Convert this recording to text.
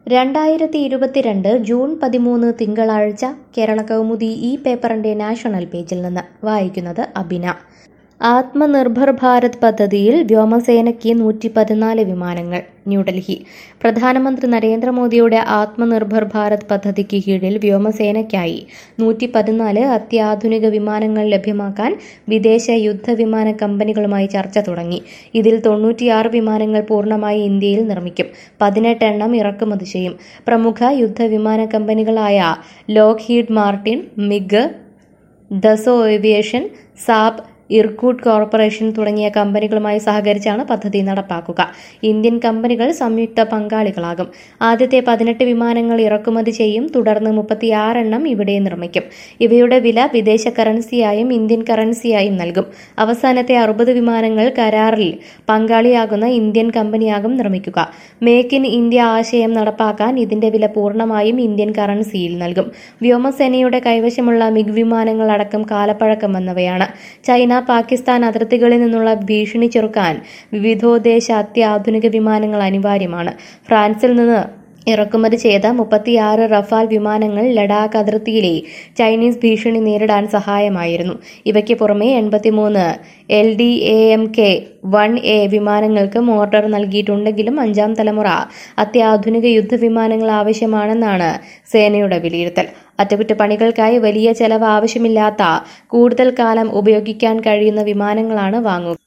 രണ്ടായിരത്തി ഇരുപത്തിരണ്ട് ജൂൺ പതിമൂന്ന് തിങ്കളാഴ്ച കേരള കൗമുദി ഈ പേപ്പറിന്റെ നാഷണൽ പേജിൽ നിന്ന് വായിക്കുന്നത് അബിന ആത്മനിർഭർ ഭാരത് പദ്ധതിയിൽ വ്യോമസേനയ്ക്ക് നൂറ്റി പതിനാല് വിമാനങ്ങൾ ന്യൂഡൽഹി പ്രധാനമന്ത്രി നരേന്ദ്രമോദിയുടെ ആത്മനിർഭർ ഭാരത് പദ്ധതിക്ക് കീഴിൽ വ്യോമസേനയ്ക്കായി നൂറ്റി പതിനാല് അത്യാധുനിക വിമാനങ്ങൾ ലഭ്യമാക്കാൻ വിദേശ യുദ്ധവിമാന കമ്പനികളുമായി ചർച്ച തുടങ്ങി ഇതിൽ തൊണ്ണൂറ്റിയാറ് വിമാനങ്ങൾ പൂർണ്ണമായി ഇന്ത്യയിൽ നിർമ്മിക്കും പതിനെട്ട് എണ്ണം ഇറക്കുമതി ചെയ്യും പ്രമുഖ യുദ്ധവിമാന കമ്പനികളായ Lockheed Martin MiG Dassault aviation Saab Irkut corporation തുടങ്ങിയ കമ്പനികളുമായി സഹകരിച്ചാണ് പദ്ധതി നടപ്പാക്കുക ഇന്ത്യൻ കമ്പനികൾ സംയുക്ത പങ്കാളികളാകും ആദ്യത്തെ പതിനെട്ട് വിമാനങ്ങൾ ഇറക്കുമതി ചെയ്യും തുടർന്ന് മുപ്പത്തിയാറെണ്ണം ഇവിടെ നിർമ്മിക്കും ഇവയുടെ വില വിദേശ കറൻസിയായും ഇന്ത്യൻ കറൻസിയായും നൽകും അവസാനത്തെ അറുപത് വിമാനങ്ങൾ കരാറിൽ പങ്കാളിയാകുന്ന ഇന്ത്യൻ കമ്പനിയാകും നിർമ്മിക്കുക മേക്ക് ഇൻ ഇന്ത്യ ആശയം നടപ്പാക്കാൻ ഇതിന്റെ വില പൂർണ്ണമായും ഇന്ത്യൻ കറൻസിയിൽ നൽകും വ്യോമസേനയുടെ കൈവശമുള്ള മിഗ് വിമാനങ്ങൾ അടക്കം കാലപ്പഴക്കം വന്നവയാണ് ചൈന പാകിസ്ഥാൻ അതിർത്തികളിൽ നിന്നുള്ള ഭീഷണി ചെറുക്കാൻ വിവിധോദ്ദേശ അത്യാധുനിക വിമാനങ്ങൾ അനിവാര്യമാണ് ഫ്രാൻസിൽ നിന്ന് ഇറക്കുമതി ചെയ്ത മുപ്പത്തിയാറ് റഫാൽ വിമാനങ്ങൾ ലഡാക്ക് അതിർത്തിയിലെ ചൈനീസ് ഭീഷണി നേരിടാൻ സഹായമായിരുന്നു ഇവയ്ക്ക് പുറമെ എൺപത്തിമൂന്ന് L D A M K one A വിമാനങ്ങൾക്കും ഓർഡർ നൽകിയിട്ടുണ്ടെങ്കിലും അഞ്ചാം തലമുറ അത്യാധുനിക യുദ്ധവിമാനങ്ങൾ ആവശ്യമാണെന്നാണ് സേനയുടെ വിലയിരുത്തൽ അറ്റകുറ്റപ്പണികൾക്കായി വലിയ ചെലവ് ആവശ്യമില്ലാത്ത കൂടുതൽ കാലം ഉപയോഗിക്കാൻ കഴിയുന്ന വിമാനങ്ങളാണ് വാങ്ങുക